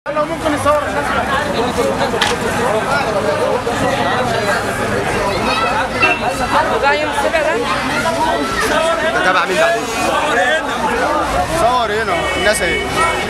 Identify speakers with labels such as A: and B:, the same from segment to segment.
A: ممكن نصور
B: ده تبع مين بعدين؟ صور هنا الناس اهي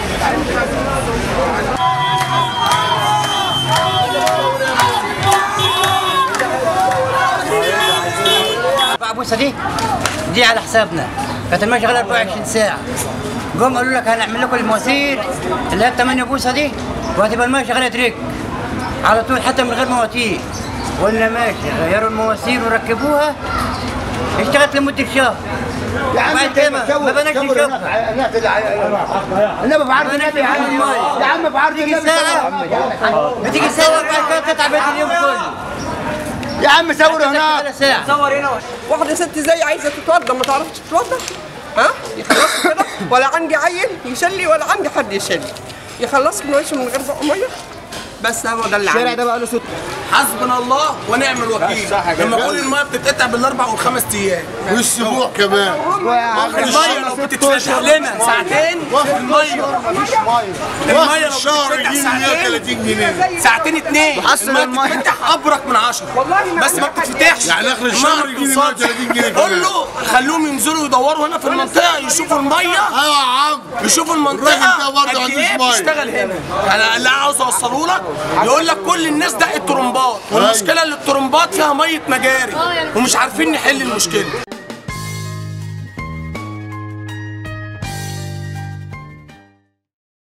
C: بوسه دي دي على حسابنا كانت الميه شغاله 24 ساعه قوم قالوا لك هنعمل لكم المواسير اللي هي 8 بوصه دي وهتبقى الميه شغاله تريك على طول حتى من غير مواتير قلنا ماشي غيروا المواسير وركبوها اشتغلت لمده شهر
B: يا عم
C: وبعد كده ما ما بناش نشوفها
B: النبي في عرض
C: ما بناش
B: النبي يا عم
C: نشوف الميه
B: يا عم في عرض
C: بتيجي
B: النبي
C: ساعه بتيجي ساعه وبعد كده تتعب اليوم كله
B: يا عم صور هناك
C: ثلاث ساعه
D: واحدة ست زي عايزة تتوضى ما تعرفش تتوضى ها يخلصوا كده ولا عندي عيل يشلي ولا عندي حد يشلي يخلصوا من وشه من غير بقى ميه بس هو ده اللي
B: الشارع
D: عندي
B: ده بقى له ست
E: حسبنا الله ونعم الوكيل لما كل الميه بتتقطع بالاربع والخمس ايام
F: والسبوع كمان
E: الميه لو بتتفتح لنا ساعتين الميه
B: مفيش ميه
E: الميه لو
F: الشهر
E: بتتفتح
F: يجيب
E: ساعتين
F: 130 جنيه
E: ساعتين اتنين
B: وحسن
E: الميه
B: المية.
E: بتتفتح ابرك من عشرة
D: والله ما
E: بس ما
D: عندي حد
E: بتتفتحش
F: يعني آخر
E: المية
F: الشهر
E: ما
F: يجيب
E: بتوصلش.
F: 130 جنيه
E: قول
F: كمان.
E: له خلوهم ينزلوا يدوروا هنا في المنطقه يشوفوا الميه
F: ايوه يا عم
E: يشوفوا
F: الراجل ده
E: المنطقه
F: برضه
E: قد
F: عندوش
E: ايه
F: مية.
E: بتشتغل هنا يعني اللي عاوز اوصله لك يقول لك كل الناس دقت ترمبات والمشكله اللي الترمبات فيها ميه مجاري ومش عارفين نحل المشكله